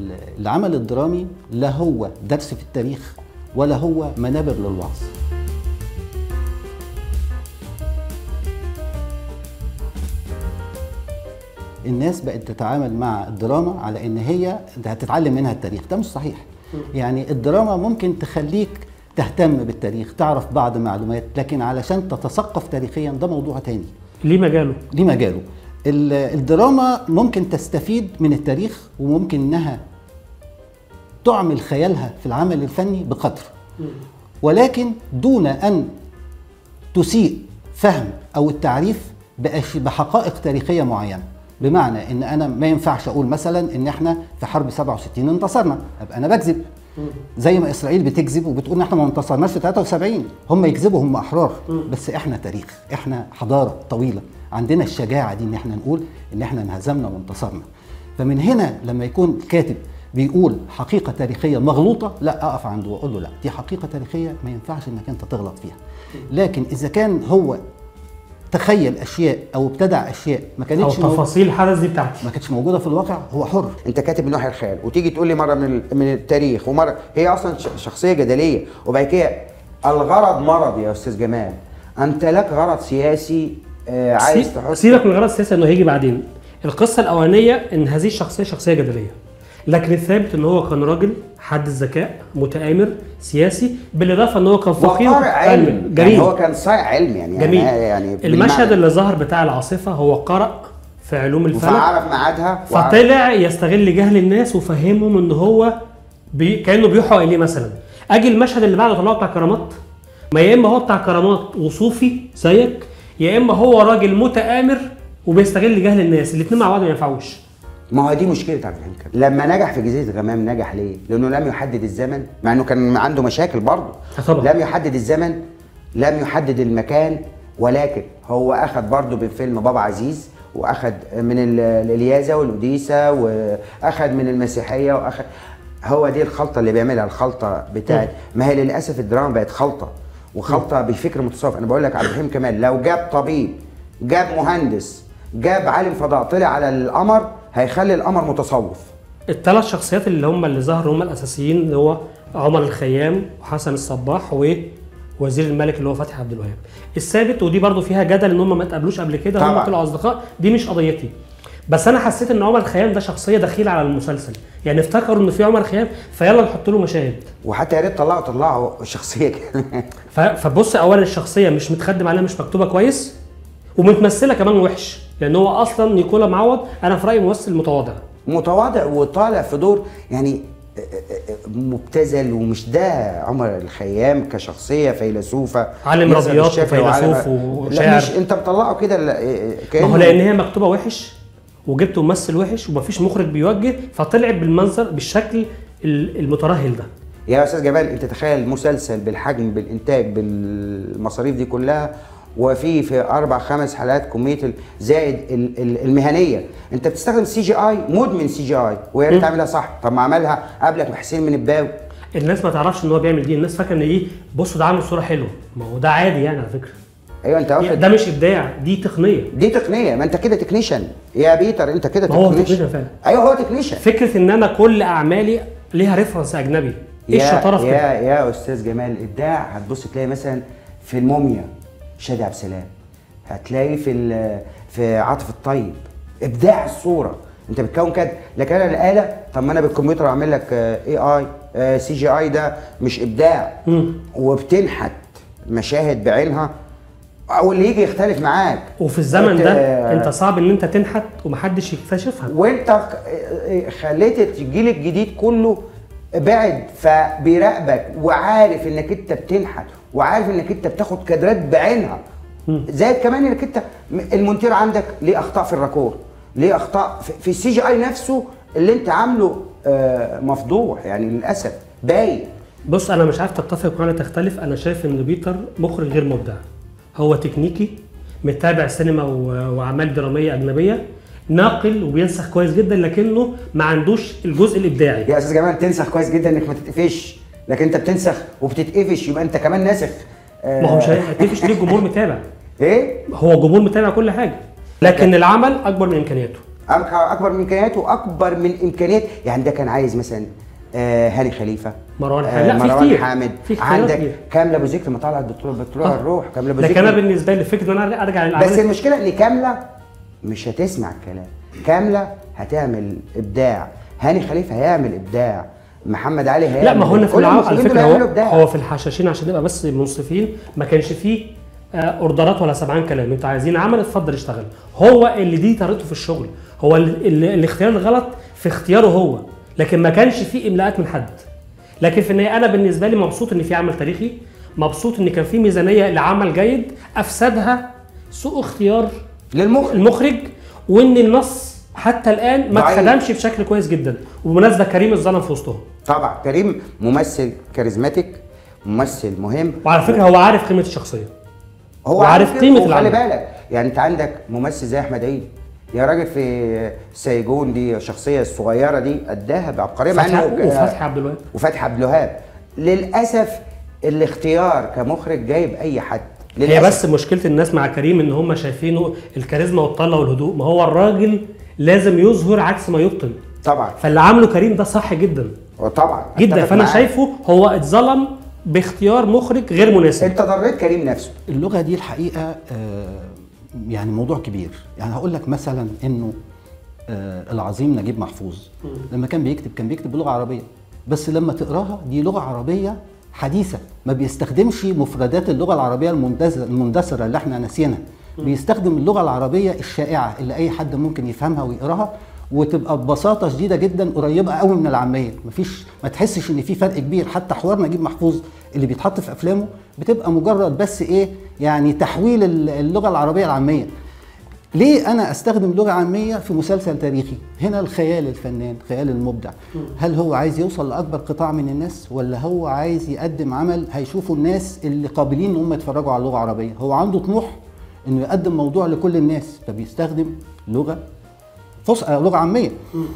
ال- العمل الدرامي لا هو درس في التاريخ ولا هو منابر للوعظ الناس بقت تتعامل مع الدراما على ان هي هتتعلم منها التاريخ ده مش صحيح يعني الدراما ممكن تخليك تهتم بالتاريخ تعرف بعض معلومات لكن علشان تتثقف تاريخيا ده موضوع تاني ليه مجاله ليه مجاله ال- الدراما ممكن تستفيد من التاريخ وممكن انها تعمل خيالها في العمل الفني بقدر ولكن دون ان تسيء فهم او التعريف بأش- بحقائق تاريخيه معينه بمعنى ان انا ما ينفعش اقول مثلا ان احنا في حرب 67 انتصرنا ابقى انا بكذب زي ما اسرائيل بتكذب وبتقول ان احنا ما انتصرناش في 73 هم يكذبوا هم احرار بس احنا تاريخ احنا حضاره طويله عندنا الشجاعه دي ان احنا نقول ان احنا انهزمنا وانتصرنا فمن هنا لما يكون كاتب بيقول حقيقه تاريخيه مغلوطه لا اقف عنده واقول له لا دي حقيقه تاريخيه ما ينفعش انك انت تغلط فيها لكن اذا كان هو تخيل اشياء او ابتدع اشياء ما او كانتش مو- تفاصيل الحدث دي بتاعتي ما كانتش موجوده في الواقع هو حر انت كاتب من وحي الخيال وتيجي تقول لي مره من ال- من التاريخ ومره هي اصلا ش- شخصيه جدليه وبعد كده الغرض مرض يا استاذ جمال انت لك غرض سياسي آه عايز سي- تحط سيبك من الغرض السياسي انه هيجي بعدين القصه الاولانيه ان هذه الشخصيه شخصيه جدليه لكن الثابت ان هو كان راجل حد الذكاء متآمر سياسي بالاضافه ان هو كان فقيه وقارئ علم علمي. يعني جميل هو كان صايع علم يعني جميل يعني, يعني المشهد بالمعنى. اللي ظهر بتاع العاصفه هو قرأ في علوم الفلك فعرف ميعادها وعرف- فطلع يستغل جهل الناس وفهمهم ان هو بي... كانه بيوحى اليه مثلا اجي المشهد اللي بعده طلعه بتاع كرامات ما يا اما هو بتاع كرامات وصوفي زيك يا اما هو راجل متآمر وبيستغل جهل الناس الاثنين مع بعض ما ينفعوش ما هو دي مشكله عبد الحليم كامل لما نجح في جزيره الغمام نجح ليه؟ لانه لم يحدد الزمن مع انه كان عنده مشاكل برضه آه طبعا. لم يحدد الزمن لم يحدد المكان ولكن هو اخذ برضه بفيلم بابا عزيز واخذ من ال- الالياذه والاوديسه واخذ من المسيحيه واخذ هو دي الخلطه اللي بيعملها الخلطه بتاعت ما هي للاسف الدراما بقت خلطه وخلطه بفكر متصرف انا بقول لك عبد الحليم كمال لو جاب طبيب جاب مهندس جاب عالم فضاء طلع على القمر هيخلي القمر متصوف الثلاث شخصيات اللي هم اللي ظهروا هم الاساسيين اللي هو عمر الخيام وحسن الصباح ووزير الملك اللي هو فتحي عبد الوهاب الثابت ودي برضو فيها جدل ان هم ما اتقابلوش قبل كده هم طبعا. طلعوا اصدقاء دي مش قضيتي بس انا حسيت ان عمر الخيام ده شخصيه دخيله على المسلسل يعني افتكروا ان في عمر خيام فيلا نحط له مشاهد وحتى يا ريت طلعوا طلعوا شخصيه كده ف- فبص اولا الشخصيه مش متخدم عليها مش مكتوبه كويس ومتمثله كمان وحش لان هو اصلا نيكولا معوض انا في رايي ممثل متواضع متواضع وطالع في دور يعني مبتذل ومش ده عمر الخيام كشخصيه فيلسوفه عالم يظهر رياضيات بالشكل وفيلسوف وعالم- وشاعر. لا مش انت مطلعه كده لا، ما كانه هو لان هي مكتوبه وحش وجبت ممثل وحش ومفيش مخرج بيوجه فطلع بالمنظر بالشكل ال- المترهل ده يا استاذ جمال انت تخيل مسلسل بالحجم بالانتاج بالمصاريف دي كلها وفي في اربع خمس حلقات كميه ال- زائد ال- ال- المهنيه انت بتستخدم سي جي اي مدمن سي جي اي ويا ريت تعملها صح طب ما عملها قبلك محسين من الباوي الناس ما تعرفش ان هو بيعمل دي الناس فاكره ان ايه بصوا ده عامل صوره حلوه ما هو ده عادي يعني على فكره ايوه انت واخد ده مش ابداع دي تقنيه دي تقنيه ما انت كده تكنيشن يا بيتر انت كده ما هو تكنيشن تكنيشن فعلا. ايوه هو تكنيشن فكره ان انا كل اعمالي ليها ريفرنس اجنبي ايه يا- الشطاره في كده يا يا استاذ جمال ابداع هتبص تلاقي مثلا في الموميا شادي عبد السلام هتلاقي في ال- في عاطف الطيب ابداع الصوره انت بتكون كده لكن انا الاله طب ما انا بالكمبيوتر اعمل لك اي اي سي جي اي ده مش ابداع مم. وبتنحت مشاهد بعينها او اللي يجي يختلف معاك وفي الزمن انت- ده انت صعب ان انت تنحت ومحدش يكتشفها وانت خليت الجيل الجديد كله بعد فبيراقبك وعارف انك انت بتنحت وعارف انك انت بتاخد كادرات بعينها زائد كمان انك انت المونتير عندك ليه اخطاء في الراكور ليه اخطاء في- في السي جي اي نفسه اللي انت عامله آه، مفضوح يعني للاسف باين بص انا مش عارف تتفق ولا تختلف انا شايف ان بيتر مخرج غير مبدع هو تكنيكي متابع سينما و- واعمال دراميه اجنبيه ناقل وبينسخ كويس جدا لكنه ما عندوش الجزء الابداعي يا استاذ جمال تنسخ كويس جدا انك ما تتقفش لكن انت بتنسخ وبتتقفش يبقى انت كمان ناسخ آه، ما هو مش هيتقفش ليه الجمهور متابع ايه هو الجمهور متابع كل حاجه لكن العمل اكبر من امكانياته أك- اكبر من امكانياته واكبر من امكانيات يعني ده كان عايز مثلا آه هاني خليفه مروان آه حامد. لا، في مروان كتير. حامد في اختيارات عندك كتير. كامله ابو ذكر ما طلع الدكتور بتروح آه. الروح كامله ابو لكن انا ذكر بالنسبه لي فكره ان انا ارجع بس للعمل المشكله ان كامله مش هتسمع الكلام كامله هتعمل ابداع هاني خليفه هيعمل ابداع محمد علي هيعمل لا ما هو هنا في كل العو... على المخرجين فكره دول هيعملوا هو, ابداع هو في الحشاشين عشان نبقى بس منصفين ما كانش فيه آه، اوردرات ولا سبعان كلام انتوا عايزين عمل اتفضل اشتغل هو اللي دي طريقته في الشغل هو ال... ال... الاختيار الغلط في اختياره هو لكن ما كانش فيه املاءات من حد لكن في النهايه انا بالنسبه لي مبسوط ان في عمل تاريخي مبسوط ان كان في ميزانيه لعمل جيد افسدها سوء اختيار للمخرج المخرج وان النص حتى الان ما ضعيف. اتخدمش بشكل كويس جدا وبمناسبه كريم اتظلم في وسطهم طبعا كريم ممثل كاريزماتيك ممثل مهم وعلى فكره هو عارف قيمه الشخصيه هو وعارف عارف قيمة قيمه العمل. خلي بالك يعني انت عندك ممثل زي احمد عيد يا راجل في سيجون دي الشخصيه الصغيره دي اداها بعبقريه مع فتحي انه وفتحي عبد الوهاب وفتحي عبد الوهاب للاسف الاختيار كمخرج جايب اي حد هي للأسف. بس مشكله الناس مع كريم ان هم شايفينه الكاريزما والطله والهدوء ما هو الراجل لازم يظهر عكس ما يبطن طبعا فاللي عامله كريم ده صح جدا وطبعا جدا أتفق فانا معاك. شايفه هو اتظلم باختيار مخرج غير مناسب انت ضريت كريم نفسه اللغه دي الحقيقه آه، يعني موضوع كبير يعني هقول لك مثلا انه آه، العظيم نجيب محفوظ لما كان بيكتب كان بيكتب بلغه عربيه بس لما تقراها دي لغه عربيه حديثه ما بيستخدمش مفردات اللغه العربيه المندثره المندثره اللي احنا ناسيينها بيستخدم اللغه العربيه الشائعه اللي اي حد ممكن يفهمها ويقراها وتبقى ببساطه شديده جدا قريبه قوي من العاميه مفيش ما تحسش ان في فرق كبير حتى حوار نجيب محفوظ اللي بيتحط في افلامه بتبقى مجرد بس ايه يعني تحويل ال- اللغه العربيه العاميه ليه انا استخدم لغه عاميه في مسلسل تاريخي هنا الخيال الفنان خيال المبدع هل هو عايز يوصل لاكبر قطاع من الناس ولا هو عايز يقدم عمل هيشوفوا الناس اللي قابلين ان هم يتفرجوا على اللغه العربيه هو عنده طموح انه يقدم موضوع لكل الناس فبيستخدم لغه فصحى لغه عاميه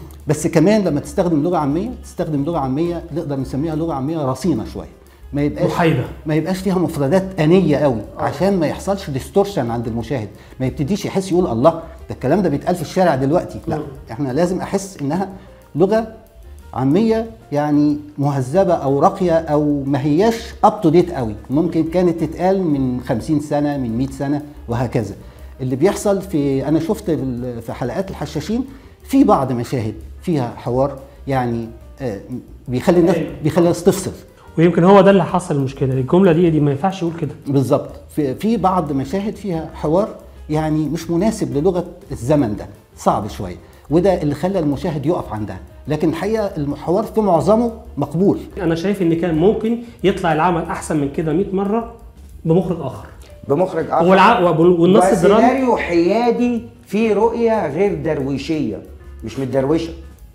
بس كمان لما تستخدم لغه عاميه تستخدم لغه عاميه نقدر نسميها لغه عاميه رصينه شويه ما يبقاش محايدة. ما يبقاش فيها مفردات انيه قوي عشان ما يحصلش ديستورشن عند المشاهد ما يبتديش يحس يقول الله ده الكلام ده بيتقال في الشارع دلوقتي لا احنا لازم احس انها لغه عاميه يعني مهذبه او راقيه او ما هياش اب تو ديت قوي ممكن كانت تتقال من 50 سنه من 100 سنه وهكذا اللي بيحصل في انا شفت ال- في حلقات الحشاشين في بعض مشاهد فيها حوار يعني آه، بيخلي الناس بيخلي الناس تفصل ويمكن هو ده اللي حصل المشكله الجمله دي دي ما ينفعش يقول كده بالظبط في, في بعض مشاهد فيها حوار يعني مش مناسب للغه الزمن ده صعب شويه وده اللي خلى المشاهد يقف عندها لكن الحقيقه الحوار في معظمه مقبول انا شايف ان كان ممكن يطلع العمل احسن من كده 100 مره بمخرج اخر بمخرج اخر والع... والنص الدرامي وسيناريو حيادي فيه رؤيه غير درويشيه مش متدروشه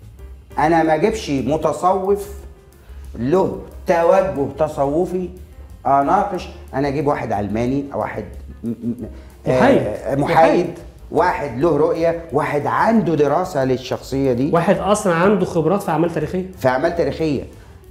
انا ما اجيبش متصوف له توجه تصوفي اناقش انا اجيب واحد علماني او واحد م- م- محايد. آه، محايد واحد له رؤيه واحد عنده دراسه للشخصيه دي واحد اصلا عنده خبرات في اعمال تاريخيه في اعمال تاريخيه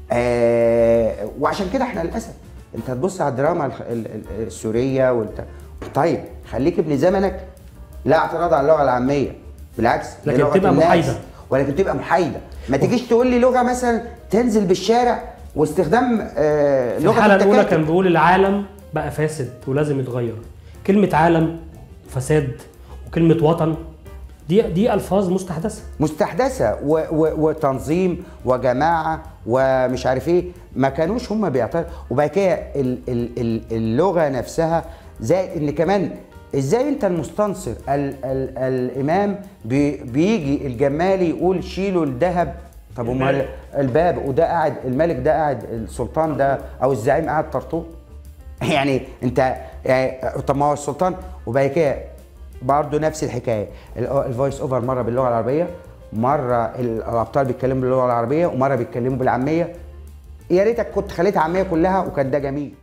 آه وعشان كده احنا للاسف انت تبص على الدراما الخ- ال- ال- السوريه وانت طيب خليك ابن زمنك لا اعتراض على اللغه العاميه بالعكس دي لكن لغة تبقى الناس. محايدة. ولكن تبقى محايده ما تجيش تقول لي لغه مثلا تنزل بالشارع واستخدام آه في لغه الحلقه الاولى التكاتك. كان بيقول العالم بقى فاسد ولازم يتغير كلمه عالم فساد وكلمه وطن دي دي الفاظ مستحدثه مستحدثه و و وتنظيم وجماعه ومش عارف ايه ما كانوش هم بيعترضوا وبعد كده ال- ال- ال- اللغه نفسها زي ان كمان ازاي انت المستنصر ال ال الامام بي بيجي الجمالي يقول شيلوا الذهب طب امال الباب وده قاعد الملك ده قاعد السلطان ده او الزعيم قاعد طرطوط يعني انت يعني طب ما هو السلطان وبعد كده برضه نفس الحكايه ال- الفويس اوفر مره باللغه العربيه مره ال- الابطال بيتكلموا باللغه العربيه ومره بيتكلموا بالعاميه يا ريتك كنت خليتها عاميه كلها وكان ده جميل